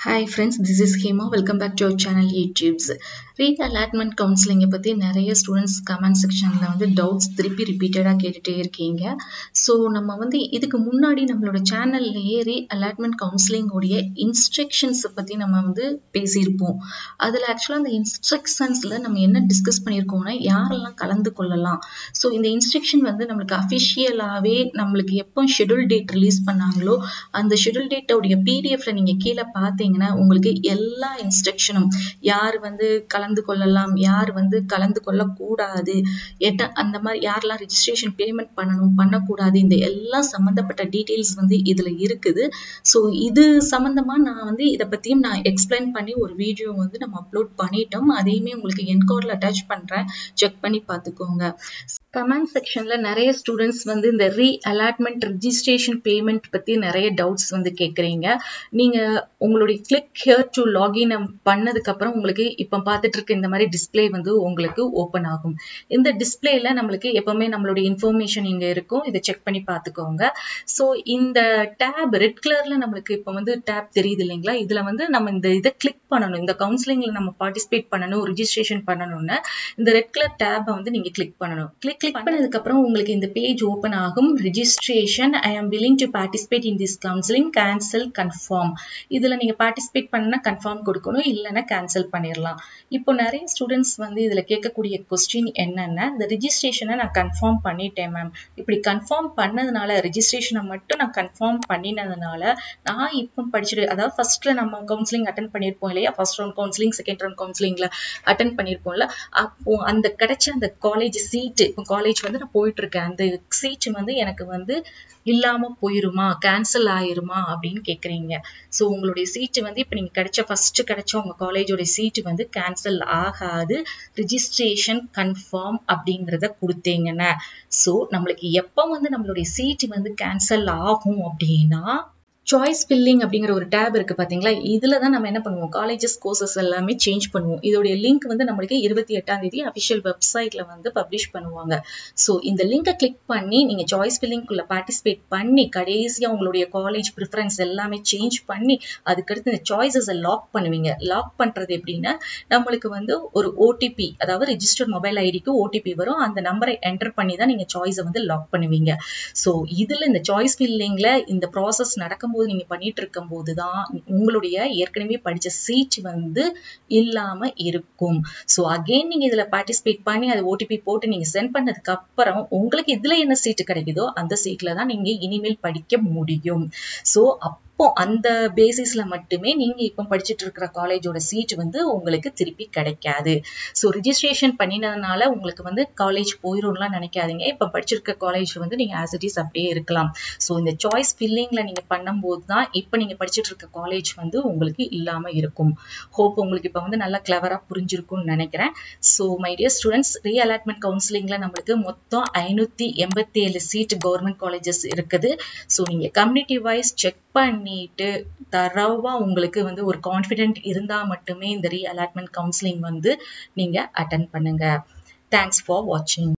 hi friends this is Hema welcome back to our channel YouTube's re allotment கவுன்சிலிங்கை பற்றி நிறைய students comment செக்ஷனில் வந்து டவுட்ஸ் திருப்பி ரிப்பீட்டடாக கேட்டுகிட்டே இருக்கீங்க ஸோ நம்ம வந்து இதுக்கு முன்னாடி நம்மளோட சேனல்லையே ரீ அலாட்மெண்ட் கவுன்சிலிங்கோடைய இன்ஸ்ட்ரக்ஷன்ஸை பற்றி நம்ம வந்து பேசியிருப்போம் அதில் ஆக்சுவலாக அந்த இன்ஸ்ட்ரக்ஷன்ஸில் நம்ம என்ன டிஸ்கஸ் பண்ணியிருக்கோம்னா யாரெல்லாம் கலந்து கொள்ளலாம் ஸோ இந்த இன்ஸ்ட்ரக்ஷன் வந்து நம்மளுக்கு அஃபிஷியலாகவே நம்மளுக்கு எப்போ ஷெடியூல் டேட் ரிலீஸ் பண்ணாங்களோ அந்த ஷெடியூல் டேட்டோடைய பிடிஎஃப்ல நீங்கள் கீழே பார்த்தீங்கன்னா உங்களுக்கு எல்லா இன்ஸ்ட்ரக்ஷனும் யார் வந்து கலந்து கொள்ளலாம் யார் வந்து கலந்து கொள்ளக்கூடாது என்ன அந்த மாதிரி யாரெல்லாம் ரெஜிஸ்ட்ரேஷன் பேமெண்ட் பண்ணணும் பண்ணக்கூடாது இந்த எல்லா சம்மந்தப்பட்ட டீட்டெயில்ஸ் வந்து இதில் இருக்குது ஸோ இது சம்மந்தமாக நான் வந்து இதை பற்றியும் நான் எக்ஸ்பிளைன் பண்ணி ஒரு வீடியோ வந்து நம்ம அப்லோட் பண்ணிட்டோம் அதையுமே உங்களுக்கு என்கோரில் அட்டாச் பண்ணுறேன் செக் பண்ணி பார்த்துக்கோங்க கமெண்ட் செக்ஷன்ல நிறைய ஸ்டூடெண்ட்ஸ் வந்து இந்த ரீ அலாட்மெண்ட் ரிஜிஸ்ட்ரேஷன் பேமெண்ட் பத்தி நிறைய டவுட்ஸ் வந்து கேட்குறீங்க நீங்க உங்களுடைய கிளிக் ஹியர் டு லாகின் பண்ணதுக்கு அப்புறம் உங்களுக்கு இப்போ பார்த்துட்டு இருக்க இந்த மாதிரி டிஸ்பிளே வந்து உங்களுக்கு ஓப்பன் ஆகும் இந்த டிஸ்பிளேல நம்மளுக்கு எப்பவுமே நம்மளுடைய இன்ஃபர்மேஷன் இங்க இருக்கும் இதை செக் பண்ணி பார்த்துக்கோங்க ஸோ இந்த டேப் ரெட் கலர்ல நம்மளுக்கு இப்போ வந்து டேப் தெரியுது இல்லைங்களா இதுல வந்து நம்ம இந்த இதை கிளிக் பண்ணணும் இந்த கவுன்சிலிங்ல நம்ம பார்ட்டிசிபேட் பண்ணணும் ரிஜிஸ்ட்ரேஷன் பண்ணணும்னு இந்த ரெட் கலர் டேப்பை வந்து நீங்க கிளிக் பண்ணணும் கிளிக் கிளிக் பண்ணதுக்கு அப்புறம் உங்களுக்கு இந்த பேஜ் ஓபன் ஆகும் registration I am willing to participate in this counselling cancel confirm இதுல நீங்க பார்ட்டிசிபேட் பண்ணா கன்ஃபார்ம் கொடுக்கணும் இல்லைன்னா கேன்சல் பண்ணிடலாம் இப்போ நிறைய ஸ்டூடெண்ட்ஸ் வந்து இதுல கேட்கக்கூடிய கொஸ்டின் என்னன்னா இந்த ரிஜிஸ்ட்ரேஷனை நான் கன்ஃபார்ம் பண்ணிட்டேன் மேம் இப்படி கன்ஃபார்ம் பண்ணதுனால ரிஜிஸ்ட்ரேஷனை மட்டும் நான் கன்ஃபார்ம் பண்ணினதுனால நான் இப்போ படிச்சுட்டு அதாவது ஃபர்ஸ்ட்ல நம்ம கவுன்சிலிங் அட்டன் பண்ணியிருப்போம் இல்லையா first round counselling second round கவுன்சிலிங்ல அட்டன் பண்ணியிருப்போம்ல அப்போ அந்த கிடைச்ச அந்த காலேஜ் சீட்டு இப்போ காலேஜ் வந்து நான் போயிட்டு இருக்கேன் அந்த சீட் வந்து எனக்கு வந்து இல்லாம போயிருமா கேன்சல் ஆயிருமா அப்படின்னு கேக்குறீங்க ஸோ உங்களுடைய சீட்டு வந்து இப்போ நீங்க கிடைச்ச ஃபர்ஸ்ட் கிடைச்ச உங்க காலேஜோட சீட்டு வந்து கேன்சல் ஆகாது ரிஜிஸ்ட்ரேஷன் கன்ஃபார்ம் அப்படிங்கிறத கொடுத்தீங்கன்னா ஸோ நம்மளுக்கு எப்போ வந்து நம்மளுடைய சீட்டு வந்து கேன்சல் ஆகும் அப்படின்னா சாய்ஸ் ஃபில்லிங் அப்படிங்கிற ஒரு டேப் இருக்கு பாத்தீங்களா இதுல தான் நம்ம என்ன பண்ணுவோம் காலேஜஸ் கோர்சஸ் எல்லாமே சேஞ்ச் பண்ணுவோம் இதோடைய லிங்க் வந்து நம்மளுக்கு இருபத்தி எட்டாம் தேதி அபிஷியல் வெப்சைட்ல வந்து பப்ளிஷ் பண்ணுவாங்க ஸோ இந்த லிங்கை கிளிக் பண்ணி நீங்க சாய்ஸ் ஃபில்லிங்குள்ள பார்ட்டிசிபேட் பண்ணி கடைசியா உங்களுடைய காலேஜ் ப்ரிஃபரன்ஸ் எல்லாமே சேஞ்ச் பண்ணி அதுக்கடுத்து இந்த சாய்ஸஸை லாக் பண்ணுவீங்க லாக் பண்றது எப்படின்னா நம்மளுக்கு வந்து ஒரு ஓடிபி அதாவது ரிஜிஸ்டர்ட் மொபைல் ஐடிக்கு ஓடிபி வரும் அந்த நம்பரை என்டர் பண்ணி தான் நீங்க சாய்ஸை வந்து லாக் பண்ணுவீங்க ஸோ இதுல இந்த சாய்ஸ் ஃபில்லிங்ல இந்த ப்ராசஸ் நடக்கும் போது நீங்க பண்ணிட்டு இருக்கும் போதுதான் உங்களுடைய ஏற்கனவே படிச்ச சீட் வந்து இல்லாம இருக்கும் ஸோ அகெயின் நீங்க இதுல பார்ட்டிசிபேட் பண்ணி அது ஓடிபி போட்டு நீங்க சென்ட் பண்ணதுக்கு அப்புறம் உங்களுக்கு இதுல என்ன சீட்டு கிடைக்குதோ அந்த சீட்ல தான் நீங்க இனிமேல் படிக்க முடியும் ஸோ அப்போ அந்த பேசிஸ்ல மட்டுமே நீங்க இப்போ படிச்சுட்டு இருக்கிற காலேஜோட சீட் வந்து உங்களுக்கு திருப்பி கிடைக்காது ஸோ ரிஜிஸ்ட்ரேஷன் பண்ணினதுனால உங்களுக்கு வந்து காலேஜ் போயிரும்லாம் நினைக்காதீங்க இப்போ படிச்சிருக்க காலேஜ் வந்து நீங்க ஆஸ் இட் இஸ் அப்படியே இருக்கலாம் ஸோ இந்த சாய்ஸ் ஃபில்லிங்ல நீங்க பண்ணும்போது தான் இப்போ நீங்க படிச்சுட்டு இருக்க காலேஜ் வந்து உங்களுக்கு இல்லாம இருக்கும் ஹோப் உங்களுக்கு இப்போ வந்து நல்லா கிளவரா புரிஞ்சிருக்கும்னு நினைக்கிறேன் so my dear students re allotment கவுன்சிலிங்ல நம்மளுக்கு மொத்தம் ஐநூத்தி எண்பத்தி ஏழு சீட் கவர்மெண்ட் காலேஜஸ் இருக்குது ஸோ நீங்க கம்யூனிட்டி வைஸ் செக் பண்ணிட்டு தரவா உங்களுக்கு வந்து ஒரு கான்ஃபிடென்ட் இருந்தா மட்டுமே இந்த ரீ அலாட்மெண்ட் கவுன்சிலிங் வந்து நீங்க அட்டன் பண்ணுங்க தேங்க்ஸ் ஃபார் வாட்சிங்